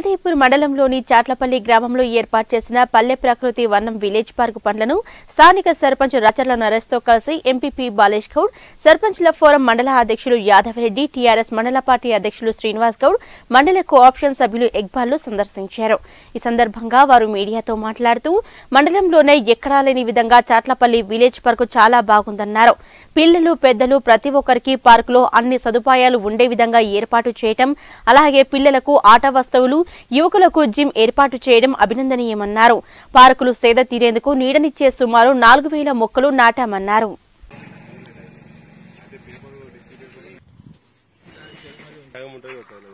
జగదేపూర్ మండలంలోని చాట్లపల్లి గ్రామంలో ఏర్పాటు చేసిన పల్లె ప్రకృతి వనం విలేజ్ పార్క్ పనులను స్థానిక సర్పంచ్ రచర్ల నరేష్తో కలిసి ఎంపీపీ బాలేష్ గౌడ్ సర్పంచ్ల ఫోరం మండల అధ్యక్షులు యాదవరెడ్డి టీఆర్ఎస్ మండల పార్టీ అధ్యక్షులు శ్రీనివాస్ గౌడ్ మండల కోఆప్షన్ సభ్యులు ఎగ్బాల్లు సందర్శించారు ఈ సందర్భంగా వారు మీడియాతో మాట్లాడుతూ మండలంలోనే ఎక్కడా లేని విధంగా చాట్లపల్లి విలేజ్ పార్కు చాలా బాగుందన్నారు పిల్లలు పెద్దలు ప్రతి ఒక్కరికి పార్కులో అన్ని సదుపాయాలు ఉండే విధంగా ఏర్పాటు చేయటం అలాగే పిల్లలకు ఆట వస్తువులు యువకులకు జిమ్ ఏర్పాటు చేయడం అభినందనీయమన్నారు పార్కులు సేద తీరేందుకు నీడనిచ్చే సుమారు నాలుగు వేల మొక్కలు నాటామన్నారు సగం ఉంటుంది ఒక సగం